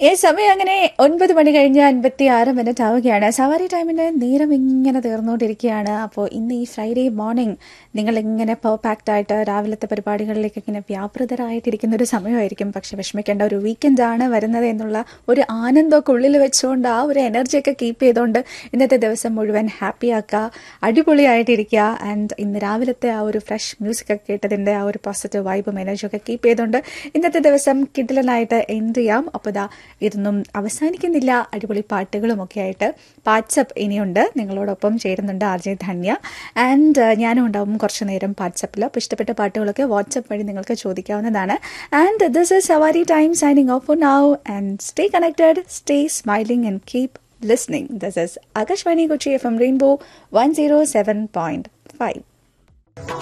ഈ സമയം അങ്ങനെ ഒൻപത് മണി കഴിഞ്ഞ് അൻപത്തി ആറ് മിനിറ്റ് ആവുകയാണ് സവാരി ടൈമിന്റെ നേരം ഇങ്ങനെ തീർന്നുകൊണ്ടിരിക്കുകയാണ് അപ്പോൾ ഇന്ന് ഈ ഫ്രൈഡേ മോർണിംഗ് നിങ്ങൾ ഇങ്ങനെ പെർഫാക്റ്റ് ആയിട്ട് രാവിലത്തെ പരിപാടികളിലേക്ക് ഇങ്ങനെ വ്യാപൃതരായിട്ടിരിക്കുന്ന ഒരു സമയമായിരിക്കും പക്ഷെ വിഷമിക്കേണ്ട ഒരു വീക്കെൻഡ് ആണ് വരുന്നത് എന്നുള്ള ഒരു ആനന്ദമൊക്കെ ഉള്ളിൽ വെച്ചുകൊണ്ട് ആ ഒരു എനർജിയൊക്കെ കീപ്പ് ചെയ്തുകൊണ്ട് ഇന്നത്തെ ദിവസം മുഴുവൻ ഹാപ്പി ആക്കുക അടിപൊളിയായിട്ടിരിക്കുക ആൻഡ് ഇന്ന് രാവിലത്തെ ആ ഒരു ഫ്രഷ് മ്യൂസിക് ഒക്കെ കേട്ടതിൻ്റെ ആ ഒരു പോസിറ്റീവ് വൈബും എനർജിയൊക്കെ കീപ്പ് ചെയ്തുകൊണ്ട് ഇന്നത്തെ ദിവസം കിഡിലനായിട്ട് എൻഡ് ചെയ്യാം അപ്പോൾ ഇതാ ഇതൊന്നും അവസാനിക്കുന്നില്ല അടിപൊളി പാട്ടുകളും ഒക്കെ ആയിട്ട് വാട്സപ്പ് ഇനിയുണ്ട് നിങ്ങളോടൊപ്പം ചേരുന്നുണ്ട് ആർ ജെ ധന്യ ആൻഡ് ഞാനും ഉണ്ടാവും കുറച്ച് നേരം വാട്സപ്പിൽ അപ്പോൾ ഇഷ്ടപ്പെട്ട പാട്ടുകളൊക്കെ വാട്സപ്പ് വഴി നിങ്ങൾക്ക് ചോദിക്കാവുന്നതാണ് and this is Savari time signing off for now and stay connected stay smiling and keep listening. This is Akashvani Kochi from Rainbow 107.5.